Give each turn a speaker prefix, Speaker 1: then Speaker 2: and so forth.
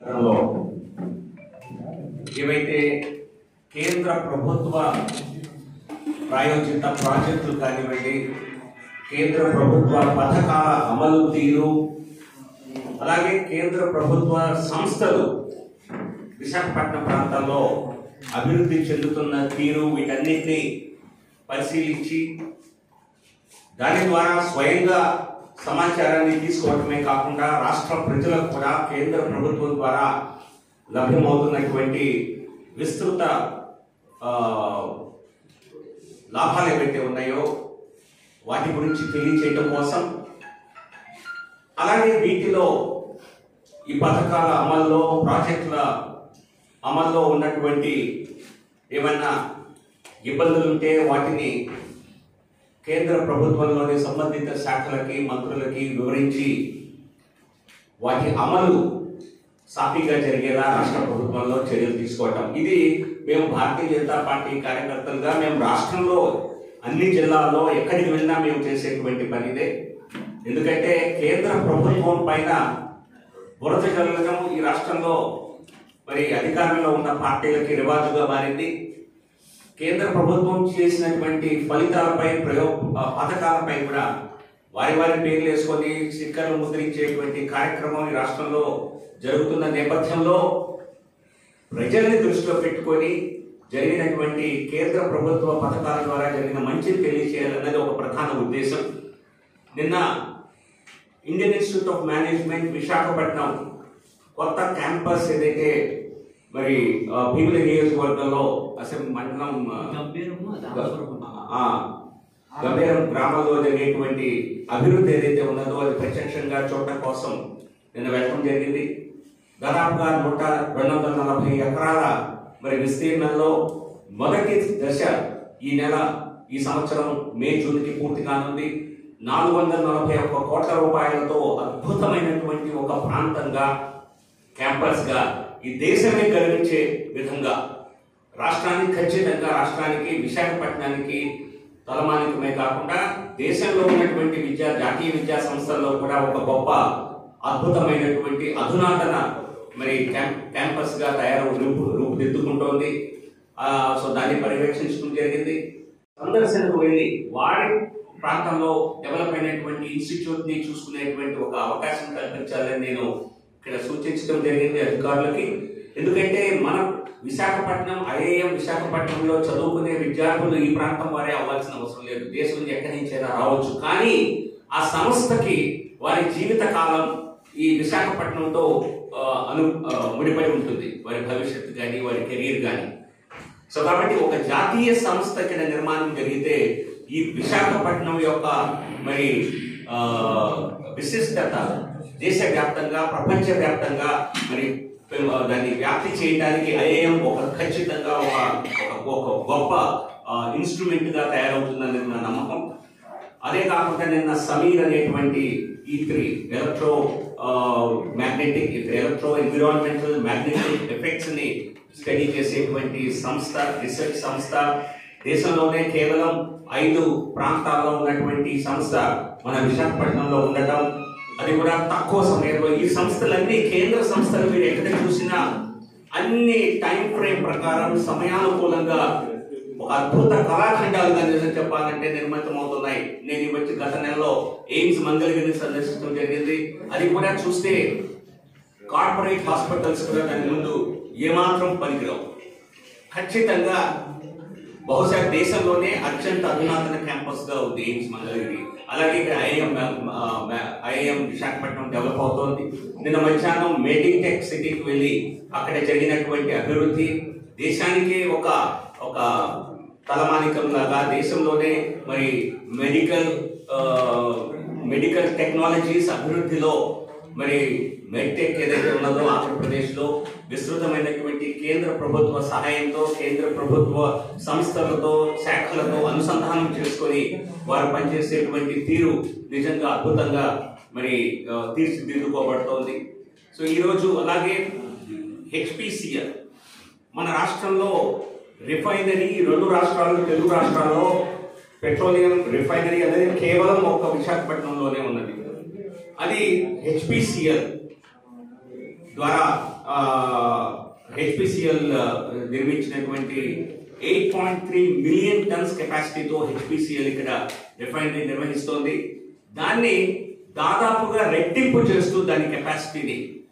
Speaker 1: లో ఏవైతే కేంద్ర ప్రభుత్వ ప్రాయోజిత ప్రాజెక్టులు కానివ్వండి కేంద్ర ప్రభుత్వ పథకాల అమలు తీరు అలాగే కేంద్ర ప్రభుత్వ సంస్థలు విశాఖపట్నం ప్రాంతంలో అభివృద్ధి చెందుతున్న తీరు వీటన్నిటిని పరిశీలించి దాని ద్వారా స్వయంగా సమాచారాన్ని తీసుకోవడమే కాకుండా రాష్ట్ర ప్రజలకు కూడా కేంద్ర ప్రభుత్వం ద్వారా లభ్యమవుతున్నటువంటి విస్తృత ఆ, లాభాలు ఏవైతే ఉన్నాయో వాటి గురించి తెలియచేయడం కోసం అలాగే వీటిలో ఈ పథకాల అమల్లో ప్రాజెక్టుల అమల్లో ఉన్నటువంటి ఏమన్నా ఇబ్బందులు ఉంటే వాటిని కేంద్ర ప్రభుత్వంలోని సంబంధిత శాఖలకి మంత్రులకి వివరించి వాటి అమలు సాఫీగా జరిగేలా రాష్ట్ర ప్రభుత్వంలో చర్యలు తీసుకోవటం ఇది మేము భారతీయ జనతా పార్టీ కార్యకర్తలుగా మేము రాష్ట్రంలో అన్ని జిల్లాల్లో ఎక్కడికి వెళ్ళినా మేము చేసేటువంటి పని ఇదే ఎందుకంటే కేంద్ర ప్రభుత్వం పైన బురద జల్లడం ఈ రాష్ట్రంలో మరి అధికారంలో ఉన్న పార్టీలకి రివాజుగా మారింది కేంద్ర ప్రభుత్వం చేసినటువంటి ఫలితాలపై ప్రయోగ ఆ, పథకాలపై కూడా వారి వారి పేర్లు వేసుకొని స్టిక్కర్లు ముద్రించేటువంటి కార్యక్రమం ఈ రాష్ట్రంలో జరుగుతున్న నేపథ్యంలో ప్రజల్ని దృష్టిలో పెట్టుకొని జరిగినటువంటి కేంద్ర ప్రభుత్వ పథకాల ద్వారా జరిగిన మంచిని తెలియచేయాలన్నది ఒక ప్రధాన ఉద్దేశం నిన్న Indian institute of management Visakhapatnam కొత్త క్యాంపస్ ఏదైతే మరి ఆ, భీమిలి నియోజకవర్గంలో అసెంబ్లీ మండలం ఆ,
Speaker 2: గంభీరము దానవరము.
Speaker 1: ఆ, గంభీరం గ్రామంలో జరిగేటువంటి అభివృద్ధి ఏదైతే ఉన్నదో అది ప్రత్యక్షంగా చూడటం కోసం నిన్న వెళ్ళడం జరిగింది దాదాపుగా నూట రెండు వందల నలభై ఎకరాల మరి విస్తీర్ణంలో మొదటి దశ ఈ నెల ఈ సంవత్సరం మే జూన్కి పూర్తి కానుంది నాలుగు వందల నలభై ఒక్క కోట్ల రూపాయలతో అద్భుతమైనటువంటి ఒక ప్రాంతంగా క్యాంపస్ గా ఈ దేశమే గర్వించే విధంగా రాష్ట్రానికి ఖచ్చితంగా రాష్ట్రానికి విశాఖపట్నానికి తలమానికమే కాకుండా దేశంలో ఉన్నటువంటి విద్యా జాతీయ విద్యా సంస్థల్లో కూడా ఒక గొప్ప అద్భుతమైనటువంటి అధునాతన మరి క్యాంప్ క్యాంపస్ గా తయారు రూపు రూపుదిద్దుకుంటోంది ఆ, సో దాన్ని పర్యవేక్షించడం జరిగింది సందర్శనకు వెళ్ళి వారి ప్రాంతంలో డెవలప్ అయినటువంటి ఇన్స్టిట్యూట్ ని చూసుకునేటువంటి ఒక అవకాశం కల్పించాలని నేను ఇక్కడ సూచించడం జరిగింది అధికారులకి ఎందుకంటే మన విశాఖపట్నం ఐఏఎం విశాఖపట్నంలో చదువుకునే విద్యార్థులు ఈ ప్రాంతం వారే అవ్వాల్సిన అవసరం లేదు దేశం నుంచి ఎక్కడి నుంచైనా రావచ్చు కానీ ఆ సంస్థకి వారి జీవిత కాలం ఈ విశాఖపట్నంతో ఆ, అను ఆ, ముడిపడి ఉంటుంది వారి భవిష్యత్తు కానీ వారి కెరీర్ కానీ సో కాబట్టి ఒక జాతీయ సంస్థ ఇక్కడ నిర్మాణం జరిగితే ఈ విశాఖపట్నం యొక్క మరి ఆ, విశిష్టత దేశవ్యాప్తంగా ప్రపంచ వ్యాప్తంగా మరి ఆ, దాన్ని వ్యాప్తి చేయడానికి ఐఏఎం ఒక ఖచ్చితంగా ఒక ఒక- ఒక గొప్ప ఇన్స్ట్రుమెంట్ గా తయారవుతుందని నా నమ్మకం అదే కాకుండా నిన్న సమీర్ అనేటువంటి ఈ three electro magnetic electro environmental magnetic effects ని స్టడీ చేసేటువంటి సంస్థ రీసెర్చ్ సంస్థ దేశంలోనే కేవలం ఐదు ప్రాంతాల్లో ఉన్నటువంటి ఈ సంస్థ మన విశాఖపట్నంలో ఉండటం అది కూడా తక్కువ సమయంలో ఈ సంస్థలన్నీ కేంద్ర సంస్థలు మీరు ఎక్కడ చూసినా అన్ని టైం ఫ్రేమ్ ప్రకారం సమయానుకూలంగా ఒక అద్భుత కళాఖండాలుగా నిజం చెప్పాలంటే నిర్మితం అవుతున్నాయి నేను ఈ వచ్చి గత నెలలో ఎయిమ్స్ మంగళగిరిని సందర్శించడం జరిగింది అది కూడా చూస్తే కార్పొరేట్ హాస్పిటల్స్ కూడా దాని ముందు ఏమాత్రం పనికిరావు ఖచ్చితంగా బహుశా దేశంలోనే అత్యంత అధునాతన క్యాంపస్ గా ఉంది ఎయిమ్స్ మంగళగిరి అలాగే ఇక్కడ ఐఎం ఐఎం విశాఖపట్నం డెవలప్ అవుతోంది నిన్న మధ్యాహ్నం మెడిటెక్ సిటీకి వెళ్ళి అక్కడ జరిగినటువంటి అభివృద్ధి దేశానికే ఒక ఒక తలమానికం లాగా దేశంలోనే మరి మెడికల్ ఆ, మెడికల్ టెక్నాలజీస్ అభివృద్ధిలో మరి మెడ్టెక్ ఏదైతే ఉన్నదో ఆంధ్రప్రదేశ్లో విస్తృతమైనటువంటి కేంద్ర ప్రభుత్వ సహాయంతో కేంద్ర ప్రభుత్వ సంస్థలతో శాఖలతో అనుసంధానం చేసుకొని వారు పనిచేసేటువంటి తీరు నిజంగా అద్భుతంగా మరి ఆ, తీర్చిదిద్దుకోబడుతోంది సో ఈరోజు అలాగే హెచ్పిసిఎల్ మన రాష్ట్రంలో రిఫైనరీ రెండు రాష్ట్రాలు తెలుగు రాష్ట్రాల్లో పెట్రోలియం రిఫైనరీ అనేది కేవలం ఒక్క విశాఖపట్నంలోనే ఉన్నది అది హెచ్పిసిఎల్ ద్వారా హెచ్పిసిఎల్ నిర్మించినటువంటి eight point three million tons కెపాసిటీతో హెచ్పిసిఎల్ ఇక్కడ రిఫైనరీ నిర్వహిస్తోంది దాన్ని దాదాపుగా రెట్టింపు చేస్తూ దాని కెపాసిటీని